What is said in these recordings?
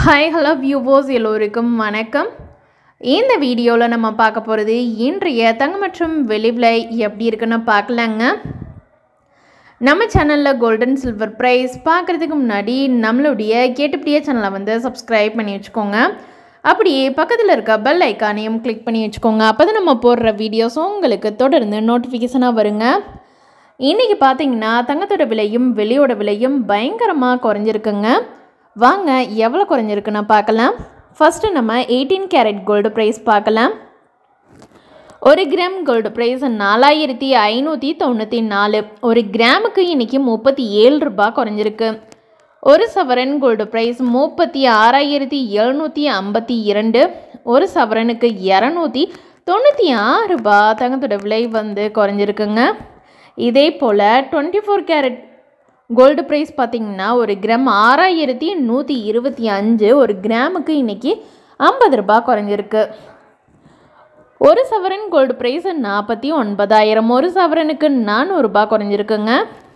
hi hello வியூவோஸ் எல்லோருக்கும் வணக்கம் இந்த வீடியோவில் நம்ம பார்க்க போகிறது இன்றைய தங்கம் மற்றும் வெளி விலை எப்படி இருக்குன்னு பார்க்கலாங்க நம்ம சேனலில் கோல்டன் சில்வர் ப்ரைஸ் பார்க்குறதுக்கு முன்னாடி நம்மளுடைய கேட்டுப்படியே சேனலை வந்து சப்ஸ்கிரைப் பண்ணி வச்சுக்கோங்க அப்படியே பக்கத்தில் இருக்க பெல் ஐக்கானையும் கிளிக் பண்ணி வச்சுக்கோங்க அப்போ தான் நம்ம போடுற வீடியோஸும் உங்களுக்கு தொடர்ந்து நோட்டிஃபிகேஷனாக வருங்க இன்றைக்கி பார்த்தீங்கன்னா தங்கத்தோட விலையும் வெளியோட விலையும் பயங்கரமாக குறைஞ்சிருக்குங்க வாங்க எவ்வளோ குறைஞ்சிருக்குன்னு பார்க்கலாம் ஃபஸ்ட்டு நம்ம எயிட்டீன் கேரட் கோல்டு ப்ரைஸ் பார்க்கலாம் ஒரு கிராம் கோல்டு ப்ரைஸ் நாலாயிரத்தி ஐநூற்றி தொண்ணூற்றி நாலு ஒரு கிராமுக்கு இன்றைக்கி முப்பத்தி ஏழு ரூபாய் குறைஞ்சிருக்கு ஒரு சவரன் கோல்டு ப்ரைஸ் முப்பத்தி ஆறாயிரத்தி எழுநூற்றி ஐம்பத்தி இரண்டு ஒரு சவரனுக்கு இரநூத்தி தொண்ணூற்றி ஆறு ரூபாய் தங்கத்தோட விலை வந்து குறைஞ்சிருக்குங்க இதே போல் twenty four carat gold price பார்த்திங்கன்னா ஒரு கிராம் ஆறாயிரத்தி நூற்றி இருபத்தி அஞ்சு ஒரு கிராமுக்கு இன்றைக்கி ஐம்பது ரூபாய் குறைஞ்சிருக்கு ஒரு சவரன் கோல்டு ப்ரைஸ் நாற்பத்தி ஒன்பதாயிரம் ஒரு சவரனுக்கு நானூறுரூபா குறைஞ்சிருக்குங்க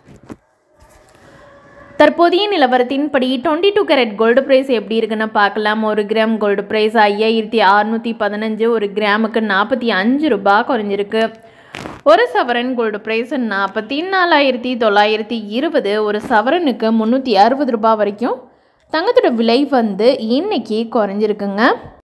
தற்போதைய நிலவரத்தின்படி twenty two carat gold price எப்படி இருக்குன்னு பார்க்கலாம் ஒரு கிராம் கோல்டு ப்ரைஸ் ஐயாயிரத்தி அறநூற்றி பதினஞ்சு ஒரு கிராமுக்கு நாற்பத்தி அஞ்சு ரூபாய் குறைஞ்சிருக்கு ஒரு சவரன் கோல்டு ப்ரைஸ் நாற்பத்தி நாலாயிரத்தி தொள்ளாயிரத்தி இருபது ஒரு சவரனுக்கு முந்நூற்றி அறுபது ரூபாய் வரைக்கும் தங்கத்தோட விலை வந்து இன்னைக்கு குறைஞ்சிருக்குங்க